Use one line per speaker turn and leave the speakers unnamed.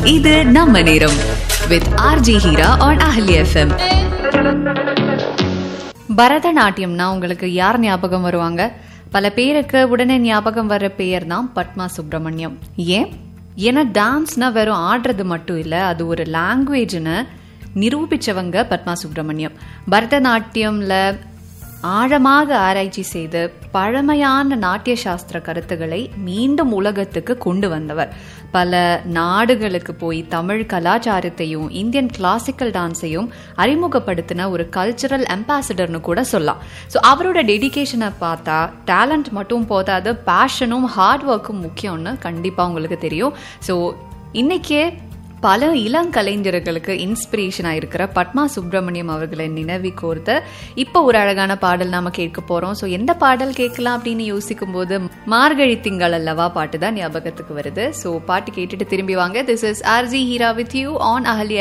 இது நம்ம நேரம் with RJ Heera on Ahali FM பரதநாட்டியம்னா உங்களுக்கு யார் ஞாபகம் வருவாங்க பல பேருக்கு உடனே ஞாபகம் வர்ற பெயர் தான் பத்மா சுப்பிரமணியம் ஏன் ஏன்னா டான்ஸ்னா வெறும் ஆடுறது மட்டும் இல்லை அது ஒரு லாங்குவேஜ்னு நிரூபிச்சவங்க பத்மா சுப்பிரமணியம் பரதநாட்டியம்ல ஆழமாக ஆராய்ச்சி செய்து பழமையான நாட்டிய சாஸ்திர கருத்துக்களை மீண்டும் உலகத்துக்கு கொண்டு வந்தவர் பல நாடுகளுக்கு போய் தமிழ் கலாச்சாரத்தையும் இந்தியன் கிளாசிக்கல் டான்ஸையும் அறிமுகப்படுத்தின ஒரு கல்ச்சரல் அம்பாசிடர்னு கூட சொல்லலாம் ஸோ அவரோட டெடிகேஷனை பார்த்தா டேலண்ட் மட்டும் போதாது பேஷனும் ஹார்ட் ஒர்க்கும் முக்கியம்னு கண்டிப்பாக உங்களுக்கு தெரியும் ஸோ இன்னைக்கே பல இளங்கலைஞர்களுக்கு இன்ஸ்பிரேஷனாக இருக்கிற பத்மா சுப்பிரமணியம் அவர்களை நினைவி கோர்த்து இப்போ ஒரு அழகான பாடல் நாம கேட்க போறோம் ஸோ எந்த பாடல் கேட்கலாம் அப்படின்னு யோசிக்கும் போது மார்கழி திங்கள் அல்லவா பாட்டு தான் ஞாபகத்துக்கு வருது ஸோ பாட்டு கேட்டுட்டு திரும்பி வாங்க this is RJ Heera with you on Ahalya